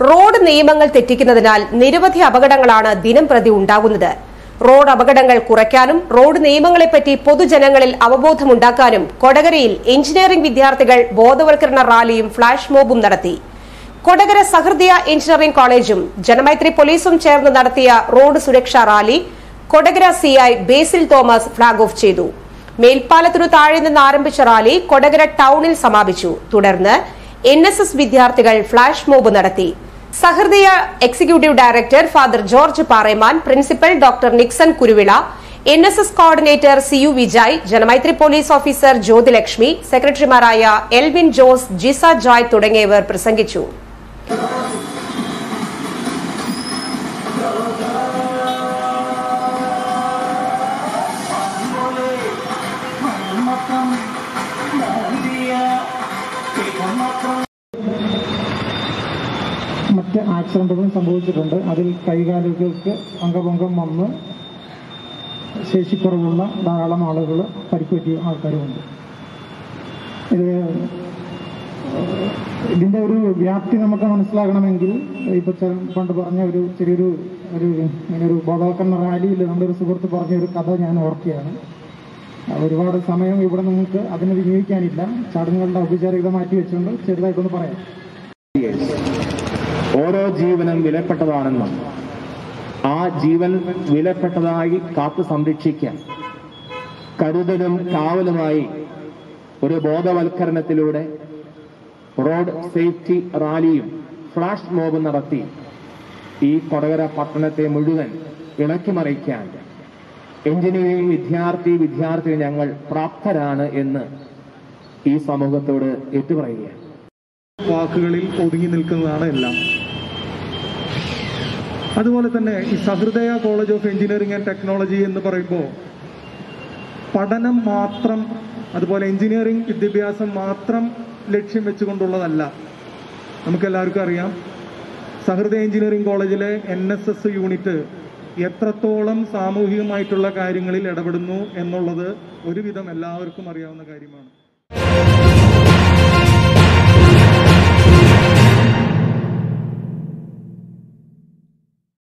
road നിയമങ്ങൾ തെറ്റിക്കുന്നതിനാൽ നിരവധി അപകടങ്ങളാണ് ദിനം പ്രതി ഉണ്ടാകുന്നത് റോഡ് അപകടങ്ങൾ കുറയ്ക്കാനും റോഡ് നിയമങ്ങളെപ്പറ്റി പൊതുജനങ്ങളിൽ അവബോധമുണ്ടാക്കാനും കൊടകരയിൽ എഞ്ചിനീയറിംഗ് വിദ്യാർത്ഥികൾ ബോധവൽക്കരണ റാലിയും ഫ്ളാഷ് മോബും നടത്തി കൊടകര സഹൃദയ എഞ്ചിനീയറിംഗ് കോളേജും ജനമൈത്രി പോലീസും ചേർന്ന് നടത്തിയ റോഡ് സുരക്ഷാ rally Kodakara CI Basil Thomas flag off ചെയ്തു മേൽപ്പാലത്തിനു താഴെ നിന്ന് ആരംഭിച്ച റാലി കൊടകര ടൌണിൽ സമാപിച്ചു തുടർന്ന് എൻ എസ് എസ് വിദ്യാർത്ഥികൾ ഫ്ളാഷ് മോബ് നടത്തി Sahrudaya executive director father George Paraman principal doctor Nixon Kuruvila N S S coordinator C U Vijay Janamaithri police officer Jyothilakshmi സെക്രട്ടറിമാരായ എൽവിൻ ജോസ് ജിസ ജോയ് തുടങ്ങിയവർ പ്രസംഗിച്ചു മറ്റ് ആക്സിഡന്റുകളും സംഭവിച്ചിട്ടുണ്ട് അതിൽ കൈകാലുകൾക്ക് അംഗഭംഗം വന്ന് ശേഷിക്കുറവുള്ള ധാരാളം ആളുകൾ പരിക്കുപറ്റിയ ആൾക്കാരുമുണ്ട് ഇത് ഇതിന്റെ ഒരു വ്യാപ്തി നമുക്ക് മനസ്സിലാകണമെങ്കിൽ ഇപ്പൊ ചെ- പണ്ട് പറഞ്ഞ ഒരു ചെറിയൊരു ഒരു ഇങ്ങനെ ഒരു ബോധവൽക്കരണ റാലിയിൽ നമ്മുടെ ഒരു സുഹൃത്ത് പറഞ്ഞ ഒരു കഥ ഞാൻ ഓർക്കുകയാണ് അത് ഒരുപാട് സമയം ഇവിടെ നിങ്ങൾക്ക് അതിന് വിനിയോഗിക്കാനില്ല ചടങ്ങുകളുടെ ഔപചാരികത മാറ്റി വെച്ചുകൊണ്ട് ചെറുതായിട്ടൊന്ന് പറയാം ഓരോ ജീവനും വിലപ്പെട്ടതാണെന്നും ആ ജീവൻ വിലപ്പെട്ടതായി കാത്തു സംരക്ഷിക്കാൻ കരുതലും കാവലുമായി ഒരു ബോധവൽക്കരണത്തിലൂടെ റോഡ് സേഫ്റ്റി റാലിയും ഫ്ലാഷ് മോബും നടത്തി ഈ കൊടകര പട്ടണത്തെ മുഴുവൻ ഇളക്കിമറിക്കാൻ എഞ്ചിനീയറിംഗ് വിദ്യാർത്ഥി വിദ്യാർത്ഥി ഞങ്ങൾ പ്രാപ്തരാണ് എന്ന് ഈ സമൂഹത്തോട് ഏറ്റുപറയുകയാണ് വാക്കുകളിൽ ഒതുങ്ങി നിൽക്കുന്നതാണ് എല്ലാം അതുപോലെ തന്നെ ഈ Sahrudaya college of engineering and technology എന്ന് പറയുമ്പോൾ പഠനം മാത്രം അതുപോലെ എഞ്ചിനീയറിംഗ് വിദ്യാഭ്യാസം മാത്രം ലക്ഷ്യം വെച്ചുകൊണ്ടുള്ളതല്ല നമുക്കെല്ലാവർക്കും അറിയാം സഹൃദയ എഞ്ചിനീയറിംഗ് കോളേജിലെ എൻ എസ് എസ് യൂണിറ്റ് എത്രത്തോളം സാമൂഹികമായിട്ടുള്ള കാര്യങ്ങളിൽ ഇടപെടുന്നു എന്നുള്ളത് ഒരുവിധം എല്ലാവർക്കും അറിയാവുന്ന കാര്യമാണ്